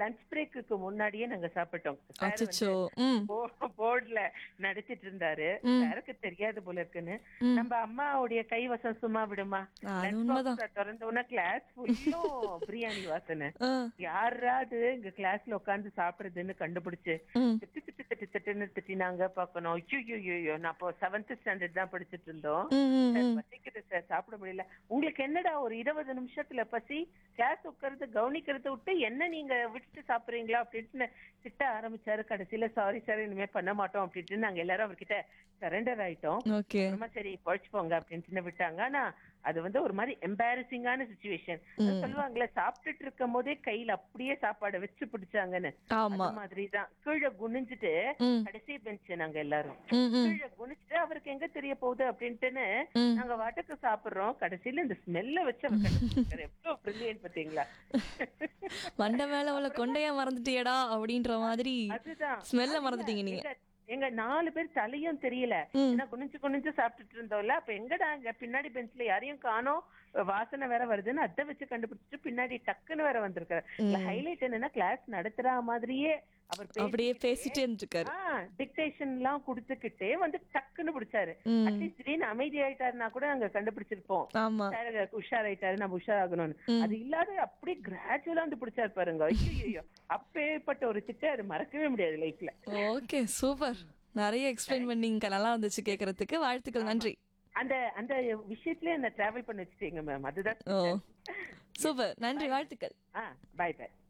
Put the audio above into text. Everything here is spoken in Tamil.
லஞ்ச் பிரேக்குக்கு முன்னாடியே நாங்க சாப்பிட்டோம் Sir அச்சச்சோ வந்து ம் போ- போர்டுல நடத்திட்டு இருந்தாரு ம். யாருக்கு தெரியாது போல இருக்குன்னு ம். நம்ம அம்மாவுடைய கைவசம் சும்மா விடுமா அது Lunch உண்மைதான். box-அ திறந்த உடனே கிளாஸ் ஃபுல்லும் பிரியாணி வாசனை ஆ, யாராவது இங்க கிளாஸ்ல உட்கார்ந்து சாப்பிடுறதுன்னு கண்டுபிடிச்சு ம் திட்டு திட்டு திட்டு திட்டுன்னு திட்டினாங்க பாக்கணும் ஐயோ நான் அப்போ செவன்த் ஸ்டாண்டர்ட் தான் படிச்சிட்டு இருந்தோம் ம், ம், சார் ம். பசிக்குது சார் சாப்பிட முடியல உங்களுக்கு என்னடா ஒரு இருபது நிமிஷத்துல பசி கிளாஸ் உட்கறது கவனிக்கிறத விட்டு என்ன நீங்க விட்டுட்டு சாப்பிடுறீங்களா அப்படின்ட்டு திட்ட ஆரம்பிச்சாரு கடைசியில சாரி சார் இனிமே பண்ண மாட்டோம் அப்படின்ட்டு நாங்க எல்லாரும் அவர்கிட்ட சரண்டர் ஆயிட்டோம் ஓகே அப்புறமா சரி பழிச்சு போங்க அப்படின்ட்டு விட்டாங்க ஆனா அது வந்து ஒரு மாதிரி எம்பாரசிங்கான சுச்சுவேஷன் சொல்லுவாங்கல்ல சாப்பிட்டுட்டு இருக்கும் போதே கையில அப்படியே சாப்பாடை வச்சு பிடிச்சாங்கன்னு ஆமா அந்த மாதிரிதான் கீழே குனிஞ்சிட்டு ம் கடைசி பெஞ்ச் நாங்க எல்லாரும் ம் ம் கீழே குனிச்சிட்டு அவருக்கு எங்க தெரிய போகுது அப்படின்ட்டுன்னு ம். நாங்க வாட்டுக்கு சாப்பிடுறோம் கடைசியில இந்த ஸ்மெல்ல வச்சு அவர் கண்டுபிடிச்சாரு. எவ்வளவு பிரில்லியன்ட் பாத்தீங்களா மண்டை மேல உள்ள கொண்டையா மறந்துட்டியடா அப்படின்ற மாதிரி அதுதான் ஸ்மெல்ல மறந்துட்டீங்க நீங்க எங்க- எங்க நாலு பேர் தலையும் தெரியல ம். ஏன்னா குனிஞ்சு குனிஞ்சு சாப்பிட்டுட்டு இருந்தோம்ல அப்ப எங்கடா இங்க பின்னாடி பெஞ்ச்ல யாரையும் காணோம் வாசனை வேற வருதுன்னு அதை வச்சு கண்டுபிடிச்சிட்டு பின்னாடி டக்குன்னு வேற வந்திருக்காரு ஹைலைட் என்னன்னா கிளாஸ் நடத்துற மாதிரியே அவர் அப்படியே பேசிட்டே இருந்திருக்காரு டிக்டேஷன் எல்லாம் கொடுத்துக்கிட்டே வந்து டக்குன்னு பிடிச்சாரு ம். அட்லீஸ்ட் திடீர்னு அமைதி ஆயிட்டாருன்னா கூட நாங்க கண்டுபிடிச்சிருப்போம் ஆமா சார் உஷார் ஆயிட்டாரு நம்ம உஷார் ஆகணும்னு அது இல்லாத அப்படியே கிராஜுவலா வந்து பிடிச்சாரு பாருங்க ஐயோ அப்பேற்பட்ட ஒரு திட்ட அது மறக்கவே முடியாது லைஃப்ல ஓகே சூப்பர் நிறைய எக்ஸ்பிளைன் பண்ணீங்க நல்லா இருந்துச்சு கேக்குறதுக்கு வாழ்த்துக்கள் நன்றி அந்த அந்த விஷயத்துல என்ன டிராவல் பண்ண வச்சுட்டீங்க மேம் அதுதான் ஓ சூப்பர் நன்றி வாழ்த்துக்கள் ஆ பாய் பாய்